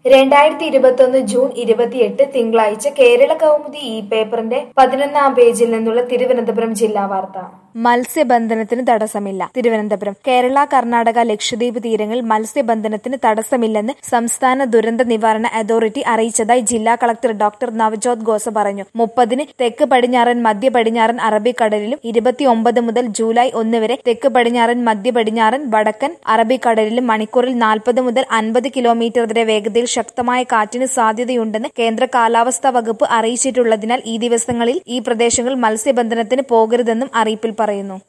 രണ്ടായിരത്തി ഇരുപത്തൊന്ന് ജൂൺ ഇരുപത്തിയെട്ട് തിങ്കളാഴ്ച കേരള കൗമുദി ഈ പേപ്പറിന്റെ പതിനൊന്നാം പേജിൽ നിന്നുള്ള തിരുവനന്തപുരം ജില്ലാ വാർത്ത മത്സ്യബന്ധനത്തിന് തടസ്സമില്ല തിരുവനന്തപുരം കേരള കർണാടക ലക്ഷദ്വീപ് തീരങ്ങളിൽ മത്സ്യബന്ധനത്തിന് തടസ്സമില്ലെന്ന് സംസ്ഥാന ദുരന്ത നിവാരണ അതോറിറ്റി അറിയിച്ചതായി ജില്ലാ കളക്ടർ ഡോക്ടർ നവജോത് ഖോസ പറഞ്ഞു മുപ്പതിന് തെക്ക് പടിഞ്ഞാറൻ മധ്യ പടിഞ്ഞാറൻ അറബിക്കടലിലും ഇരുപത്തിയൊമ്പത് മുതൽ ജൂലൈ ഒന്ന് വരെ തെക്ക് പടിഞ്ഞാറൻ മധ്യ പടിഞ്ഞാറൻ വടക്കൻ അറബിക്കടലിലും മണിക്കൂറിൽ നാൽപ്പത് മുതൽ അൻപത് കിലോമീറ്റർ വരെ വേഗതയിൽ ശക്തമായ കാറ്റിന് സാധ്യതയുണ്ടെന്ന് കേന്ദ്ര കാലാവസ്ഥാ വകുപ്പ് അറിയിച്ചിട്ടുള്ളതിനാൽ ഈ ദിവസങ്ങളിൽ ഈ പ്രദേശങ്ങളിൽ മത്സ്യബന്ധനത്തിന് പോകരുതെന്നും അറിയിപ്പിൽ പറയുന്നു